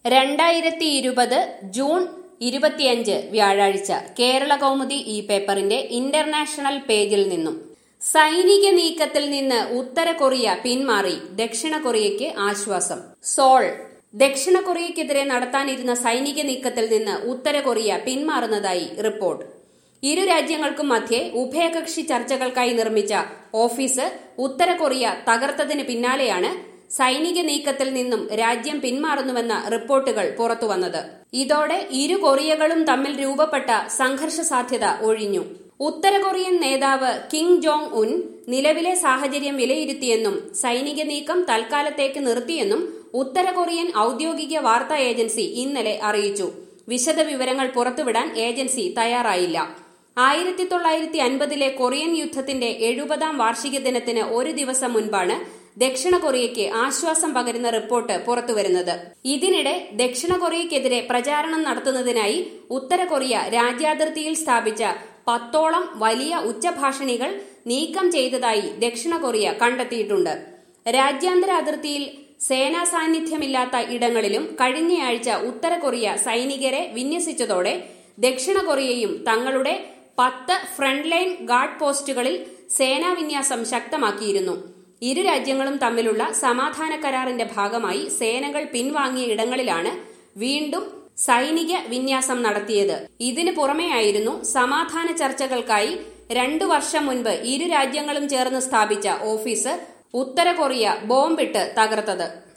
രണ്ടായിരത്തി ഇരുപത് ജൂൺ ഇരുപത്തിയഞ്ച് വ്യാഴാഴ്ച കേരള കൗമുദി ഈ പേപ്പറിന്റെ ഇന്റർനാഷണൽ പേജിൽ നിന്നും സൈനിക നീക്കത്തിൽ നിന്ന് ഉത്തര കൊറിയ പിന്മാറി ദക്ഷിണ കൊറിയയ്ക്ക് ആശ്വാസം സോൾ ദക്ഷിണ കൊറിയയ്ക്കെതിരെ നടത്താനിരുന്ന സൈനിക നീക്കത്തിൽ നിന്ന് ഉത്തര കൊറിയ പിന്മാറുന്നതായി റിപ്പോർട്ട് ഇരു രാജ്യങ്ങൾക്കും മധ്യേ ഉഭയകക്ഷി ചർച്ചകൾക്കായി നിർമ്മിച്ച ഓഫീസ് ഉത്തര കൊറിയ തകർത്തതിന് പിന്നാലെയാണ് സൈനിക നീക്കത്തിൽ നിന്നും രാജ്യം പിന്മാറുന്നുവെന്ന റിപ്പോർട്ടുകൾ പുറത്തുവന്നത് ഇതോടെ ഇരു കൊറിയകളും തമ്മിൽ രൂപപ്പെട്ട സംഘർഷ സാധ്യത ഒഴിഞ്ഞു ഉത്തര കൊറിയൻ നേതാവ് കിം ജോങ് ഉൻ നിലവിലെ സാഹചര്യം വിലയിരുത്തിയെന്നും സൈനിക നീക്കം തൽക്കാലത്തേക്ക് നിർത്തിയെന്നും ഉത്തര കൊറിയൻ ഔദ്യോഗിക വാർത്താ ഏജൻസി ഇന്നലെ അറിയിച്ചു വിശദ വിവരങ്ങൾ പുറത്തുവിടാൻ ഏജൻസി തയ്യാറായില്ല ആയിരത്തി തൊള്ളായിരത്തി അൻപതിലെ കൊറിയൻ യുദ്ധത്തിന്റെ എഴുപതാം വാർഷിക ദിനത്തിന് ഒരു ദിവസം മുൻപാണ് ദക്ഷിണ കൊറിയയ്ക്ക് ആശ്വാസം പകരുന്ന റിപ്പോർട്ട് പുറത്തുവരുന്നത് ഇതിനിടെ ദക്ഷിണ കൊറിയയ്ക്കെതിരെ പ്രചാരണം നടത്തുന്നതിനായി ഉത്തര കൊറിയ രാജ്യാതിർത്തിയിൽ സ്ഥാപിച്ച പത്തോളം വലിയ ഉച്ചഭാഷിണികൾ നീക്കം ചെയ്തതായി ദക്ഷിണ കൊറിയ കണ്ടെത്തിയിട്ടുണ്ട് രാജ്യാന്തര അതിർത്തിയിൽ സേനാ സാന്നിധ്യമില്ലാത്ത ഇടങ്ങളിലും കഴിഞ്ഞയാഴ്ച ഉത്തര കൊറിയ സൈനികരെ വിന്യസിച്ചതോടെ ദക്ഷിണ കൊറിയയും തങ്ങളുടെ പത്ത് ഫ്രണ്ട് ലൈൻ ഗാർഡ് പോസ്റ്റുകളിൽ സേനാ വിന്യാസം ശക്തമാക്കിയിരുന്നു ഇരു രാജ്യങ്ങളും തമ്മിലുള്ള സമാധാന കരാറിന്റെ ഭാഗമായി സേനകൾ പിൻവാങ്ങിയ ഇടങ്ങളിലാണ് വീണ്ടും സൈനിക വിന്യാസം നടത്തിയത് ഇതിനു പുറമെയായിരുന്നു സമാധാന ചർച്ചകൾക്കായി രണ്ടു വർഷം മുൻപ് ഇരു രാജ്യങ്ങളും ചേർന്ന് സ്ഥാപിച്ച ഓഫീസ് ഉത്തര കൊറിയ ബോംബിട്ട് തകർത്തത്